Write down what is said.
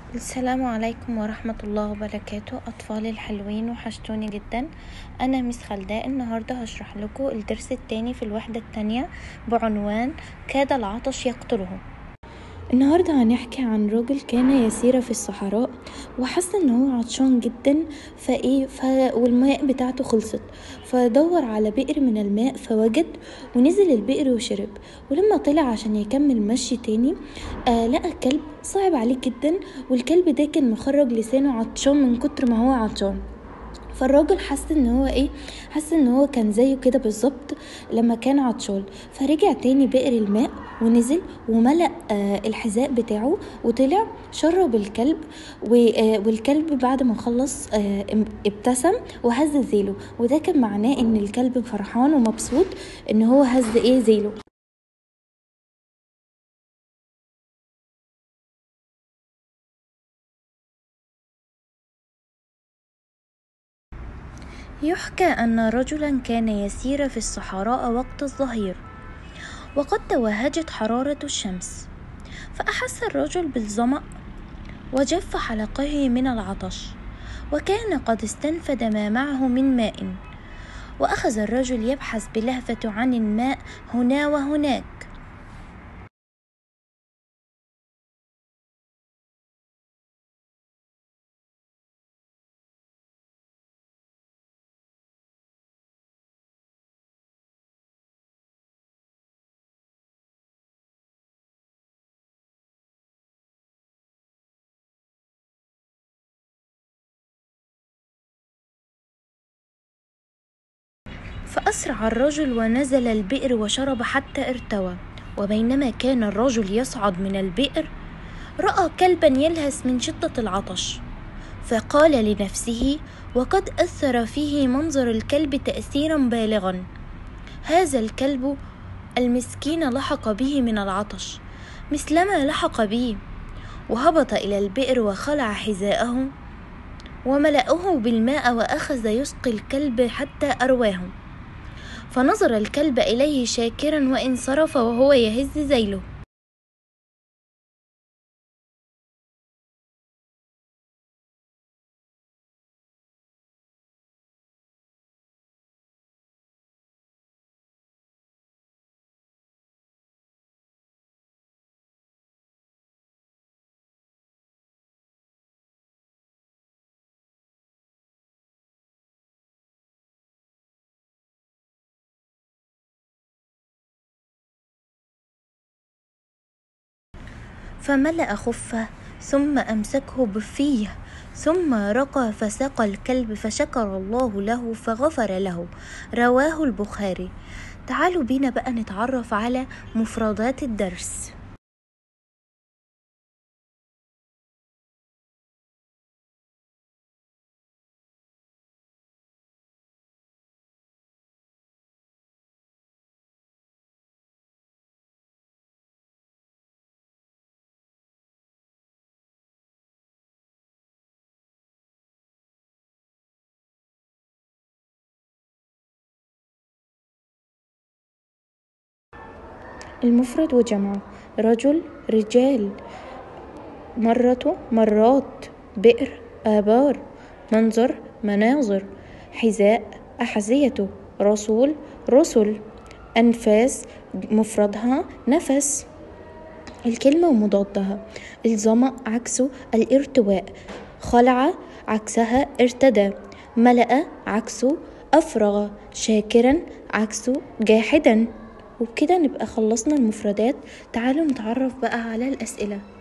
السلام عليكم ورحمة الله وبركاته أطفالي الحلوين وحشتوني جدا أنا ميس خلداء النهاردة هشرح لكم الدرس التاني في الوحدة التانية بعنوان كاد العطش يقتله النهاردة هنحكي عن راجل كان يسير في الصحراء وحس ان هو عطشان جدا فايه ف... والماء بتاعته خلصت فدور على بئر من الماء فوجد ونزل البئر وشرب ولما طلع عشان يكمل مشي تاني آه لقى كلب صعب عليه جدا والكلب ده كان مخرج لسانه عطشان من كتر ما هو عطشان فالراجل حس ان هو ايه حس ان هو كان زيه كده بالظبط لما كان عطشان فرجع تاني بئر الماء ونزل وملأ آه الحذاء بتاعه وطلع شرب الكلب آه والكلب بعد ما خلص آه ابتسم وهز ذيله وده كان معناه ان الكلب فرحان ومبسوط ان هو هز ايه ذيله يحكى أن رجلا كان يسير في الصحراء وقت الظهير وقد توهجت حرارة الشمس فأحس الرجل بالظمأ وجف حلقه من العطش وكان قد استنفد ما معه من ماء وأخذ الرجل يبحث بلهفة عن الماء هنا وهناك فأسرع الرجل ونزل البئر وشرب حتى ارتوى وبينما كان الرجل يصعد من البئر رأى كلبا يلهث من شدة العطش فقال لنفسه وقد أثر فيه منظر الكلب تأثيرا بالغا هذا الكلب المسكين لحق به من العطش مثلما لحق بي وهبط إلى البئر وخلع حذاءه وملأه بالماء وأخذ يسقي الكلب حتى أرواه فنظر الكلب إليه شاكرا وانصرف وهو يهز ذيله فملأ خفه ثم أمسكه بفيه ثم رقى فسقى الكلب فشكر الله له فغفر له رواه البخاري تعالوا بينا بقى نتعرف على مفردات الدرس المفرد وجمعه رجل رجال مرة مرات بئر آبار منظر مناظر حذاء أحذية رسول رسل أنفاس مفردها نفس الكلمة ومضادها الظمأ عكسه الارتواء خلع عكسها ارتدى ملأ عكسه أفرغ شاكرا عكسه جاحدا وبكده نبقى خلصنا المفردات تعالوا نتعرف بقى على الأسئلة